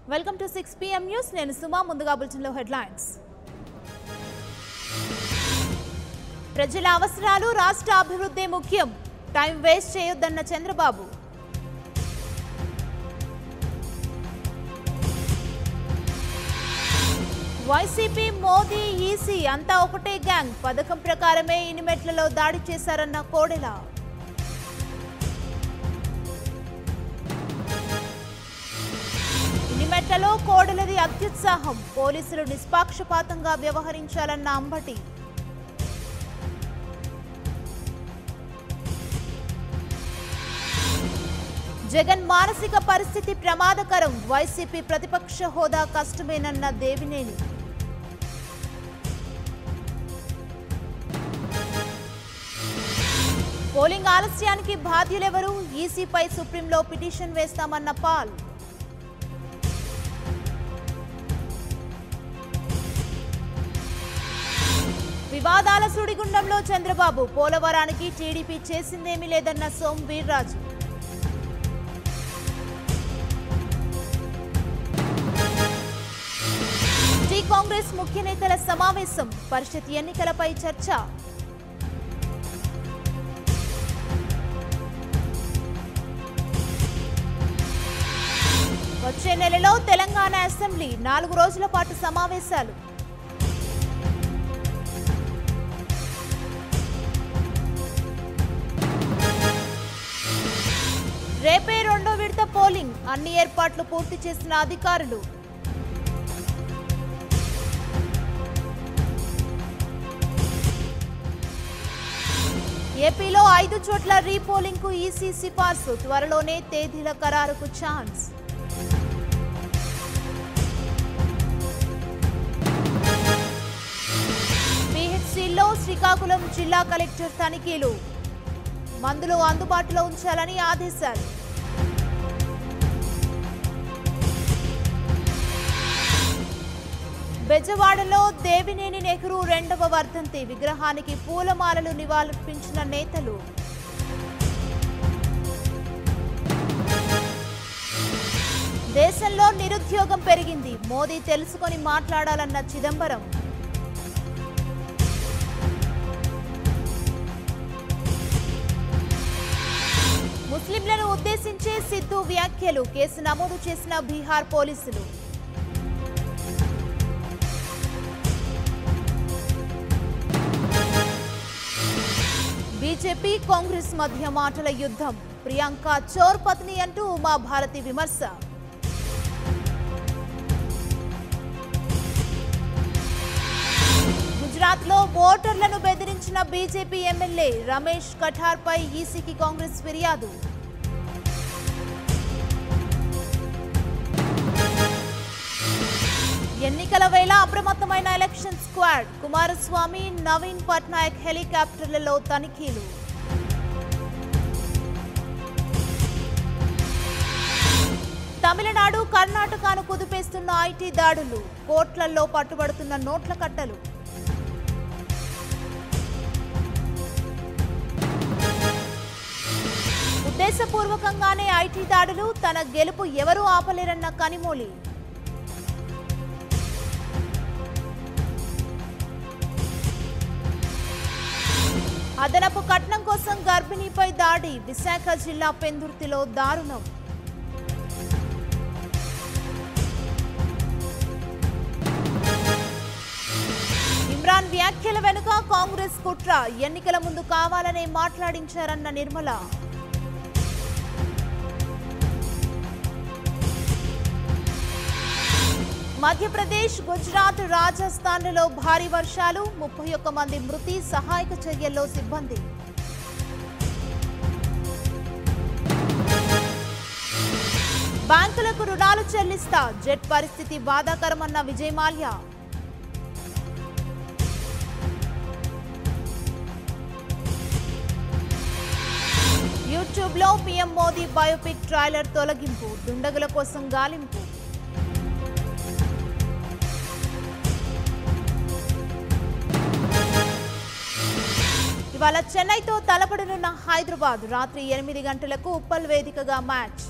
welcome to six PM news నేను సుమా ముందుగా బులెటిన్లో హెడ్లైన్స్ ప్రజల అవసరాలు రాష్ట్ర అభివృద్ధి ముఖ్యం టైం వేస్ట్ చేయొద్దన్న చంద్రబాబు వైసీపీ మోదీ ఈసీ అంతా ఒకటే గ్యాంగ్ పథకం ప్రకారమే ఇనిమెట్లలో దాడి చేశారన్న కోడెల ఇనిమెట్లలో కోడెలది అత్యుత్సాహం పోలీసులు నిష్పాక్షపాతంగా వ్యవహరించాలన్న అంబటి జగన్ మానసిక పరిస్థితి ప్రమాదకరం వైసీపీ ప్రతిపక్ష హోదా కష్టమేనన్న దేవినేని పోలింగ్ ఆలస్యానికి బాధ్యులెవరు ఈసీపై సుప్రీంలో పిటిషన్ వేస్తామన్న పాల్ వివాదాల సుడిగుండంలో చంద్రబాబు పోలవరానికి టీడీపీ చేసిందేమీ లేదన్న సోమ్ వీర్రాజు టీ కాంగ్రెస్ ముఖ్య నేతల సమావేశం పరిషత్ ఎన్నికలపై చర్చ వచ్చే నెలలో తెలంగాణ అసెంబ్లీ నాలుగు రోజుల పాటు సమావేశాలు రేపే రెండో విడత పోలింగ్ అన్ని ఏర్పాట్లు పూర్తి చేసిన అధికారులు ఏపీలో ఐదు చోట్ల రీపోలింగ్ కు ఈసీ సిఫార్సు త్వరలోనే తేదీల ఖరారుకు ఛాన్స్ పిహెచ్సిలో శ్రీకాకుళం జిల్లా కలెక్టర్ తనిఖీలు మందులు అందుబాటులో ఉంచాలని ఆదేశాలు బెజవాడలో దేవినేని నెహ్రూ రెండవ వర్ధంతి విగ్రహానికి పూలమాలలు నివాళులర్పించిన నేతలు దేశంలో నిరుద్యోగం పెరిగింది మోదీ తెలుసుకొని మాట్లాడాలన్న చిదంబరం ముస్లింలను ఉద్దేశించే సిద్ధు వ్యాఖ్యలు కేసు నమోదు చేసిన బీహార్ పోలీసులు బీజేపీ కాంగ్రెస్ మధ్య మాటల యుద్ధం ప్రియాంక చోర్ పత్ని అంటూ ఉమా భారతి విమర్శ గుజరాత్ లో ఓటర్లను బెదిరించిన బీజేపీ ఎమ్మెల్యే రమేష్ కఠార్ పై ఈసీకి కాంగ్రెస్ ఫిర్యాదు ఎన్నికల వేళ అప్రమత్తమైన ఎలక్షన్ స్క్వాడ్ కుమారస్వామి నవీన్ పట్నాయక్ హెలికాప్టర్లలో తనిఖీలు తమిళనాడు కర్ణాటకను కుదిపేస్తున్న ఐటీ దాడులు కోట్లల్లో పట్టుబడుతున్న నోట్ల కట్టలు ఉద్దేశపూర్వకంగానే ఐటీ దాడులు తన గెలుపు ఎవరూ ఆపలేరన్న కనిమోలి అదనపు కట్నం కోసం గర్భిణీపై దాడి విశాఖ జిల్లా పెందుర్తిలో దారుణం ఇమ్రాన్ వ్యాఖ్యల వెనుక కాంగ్రెస్ కుట్ర ఎన్నికల ముందు కావాలనే మాట్లాడించారన్న నిర్మల మధ్యప్రదేశ్ గుజరాత్ రాజస్థాన్లలో భారీ వర్షాలు ముప్పై ఒక్క మంది మృతి సహాయక చర్యల్లో సిబ్బంది బ్యాంకులకు రుణాలు చెల్లిస్తా జెట్ పరిస్థితి బాధాకరమన్న విజయ్ మాల్యా యూట్యూబ్ లో పీఎం మోదీ బయోపిక్ ట్రైలర్ తొలగింపు దుండగుల కోసం గాలింపు ఇవాళ చెన్నైతో తలపడనున్న హైదరాబాద్ రాత్రి ఎనిమిది గంటలకు ఉప్పల్ వేదికగా మ్యాచ్